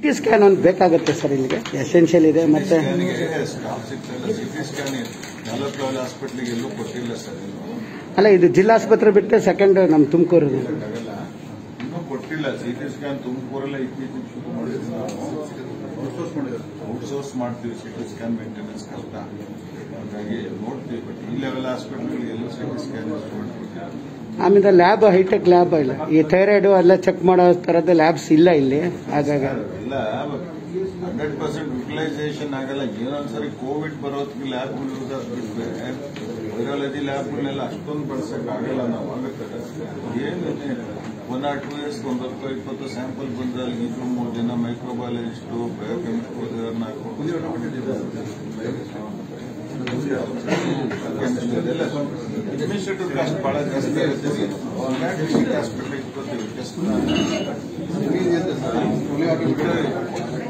T scan ಒಂದು ಬೇಕಾಗುತ್ತೆ sir ಇಲ್ಲಿಗೆ ಎಸೆನ್ಷಿಯಲ್ ಇದೆ ಮತ್ತೆ ಸ್ಕ್ಯಾನಿಗೆ ಸ್ಟಾಫ್ ಸಿಗ್ತಲ್ಲ ಸಿಟಿ ಸ್ಕ್ಯಾನ್ ನಲವತ್ತು ಲೆವೆಲ್ ಹಾಸ್ಪಿಟ್ಲಿಗೆ ಎಲ್ಲೂ ಕೊಟ್ಟಿಲ್ಲ ಸರ್ ಇನ್ನು ಅಲ್ಲ ಇದು ಜಿಲ್ಲಾಸ್ಪತ್ರೆ ಬಿಟ್ಟು ಸೆಕೆಂಡ್ ನಮ್ಮ ತುಮಕೂರು ಆಗಲ್ಲ ಇನ್ನೂ ಕೊಟ್ಟಿಲ್ಲ ಸಿಟಿ ಸ್ಕ್ಯಾನ್ ತುಮಕೂರಲ್ಲೇ ಇತ್ತೀಚೆಗೆ ಶುರು ಮಾಡಿದ್ವಿ ನಾವು ಔಟ್ಸೋರ್ಸ್ ಮಾಡ್ತೀವಿ ಸಿಟಿ ಸ್ಕ್ಯಾನ್ ಮೇಂಟೆನೆನ್ಸ್ ಕಷ್ಟ ಹಾಗಾಗಿ ನೋಡ್ತೀವಿ ಬಟ್ ಈ ಲೆವೆಲ್ ಹಾಸ್ಪಿಟಲ್ಗಳಿಗೆ ಎಲ್ಲೂ ಸಿಟಿ ಸ್ಕ್ಯಾನ್ ಮಾಡ್ಕೊಟ್ಟಿಲ್ಲ ಆಮೇಲೆ ಲ್ಯಾಬ್ ಹೈಟೆಕ್ ಲ್ಯಾಬ್ ಇಲ್ಲ ಈ ಥೈರಾಯ್ಡ್ ಎಲ್ಲ ಚೆಕ್ ಮಾಡೋ ಥರದ ಲ್ಯಾಬ್ಸ್ ಇಲ್ಲ ಇಲ್ಲಿ ಹಾಗಾಗಿ ಎಲ್ಲ ಹಂಡ್ರೆಡ್ ಪರ್ಸೆಂಟ್ ಯುಟಿಲೈಸೇಷನ್ ಆಗಲ್ಲ ಏನೊಂದ್ಸರಿ ಕೋವಿಡ್ ಬರೋದಕ್ಕೆ ಲ್ಯಾಬ್ಗಳು ಯೂಸ್ ಆಗ್ಬಿಟ್ರೆ ವೈರಾಲಜಿ ಲ್ಯಾಬ್ಗಳನ್ನೆಲ್ಲ ಅಷ್ಟೊಂದು ಬಳಸಕ್ ಆಗಲ್ಲ ನಾವು ಆಗುತ್ತೆ ಏನು ಒನ್ ಆರ್ ಟೂ ಇಯರ್ಸ್ ಒಂದು ಹತ್ತು ಇಪ್ಪತ್ತು ಸ್ಯಾಂಪಲ್ ಬಂದ್ರೆ ಅಲ್ಲಿ ಇಬ್ರು ಮೂರು ಜನ ಮೈಕ್ರೋಬಯಾಲಜಿಸ್ಟು ಬಯೋಕೆಮಿಸ್ಟ್ರು ಅದನ್ನ ಅಡ್ಮಿನಿಸ್ಟ್ರೇಟಿವ್ ಕಾಸ್ಟ್ ಬಹಳ ಜಾಸ್ತಿ ಆಗುತ್ತೆ ಹಾಸ್ಪಿಟಲ್ ಇಟ್ಕೋತೀವಿ ಜಸ್ಟ್